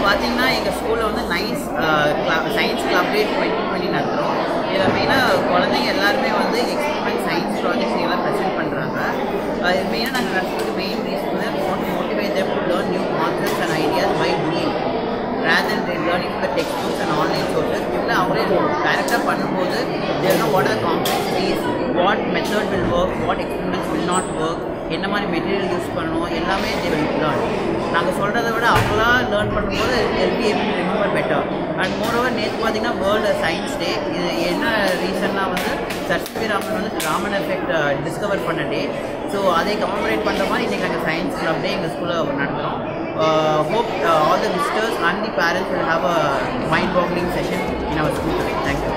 பார்த்தீங்கன்னா எங்கள் ஸ்கூலில் வந்து nice science club day twenty twenty நடத்துகிறோம் இதில் மெயினாக குழந்தைங்க எல்லாருமே வந்து எக்ஸ்பெரிமெண்ட் சயின்ஸ் ப்ராஜெக்ட்ஸ் எல்லாம் ப்ரெசென்ட் பண்ணுறாங்க அது மெயினாக நாங்கள் நடத்துறதுக்கு மெயின் ரீசன் வந்து want motivate them to learn new concepts and ideas by doing rather than learning from the textbooks and online sources இதில் அவங்களே டைரெக்டாக பண்ணும்போது they know what are the complexities what method will work what experiments will not work என்ன மாதிரி material use பண்ணணும் எல்லாமே they will learn நாங்கள் சொல்கிறத விட அவங்களா லேர்ன் பண்ணும்போது will be able remember better and moreover நேற்று பார்த்தீங்கன்னா வேர்ல்டு சயின்ஸ் டே இது என்ன ரீசன்னா வந்து சர்ஸ்வி ராமன் வந்து ராமன் எஃபெக்ட் டிஸ்கவர் பண்ண டே ஸோ அதை கமமரேட் பண்ணுற மாதிரி இன்றைக்கி நாங்கள் சயின்ஸ் கிளப் டே எங்கள் ஸ்கூலில் நடத்துகிறோம் hope all the visitors and the parents will have a mind boggling session in our school today. Thank you.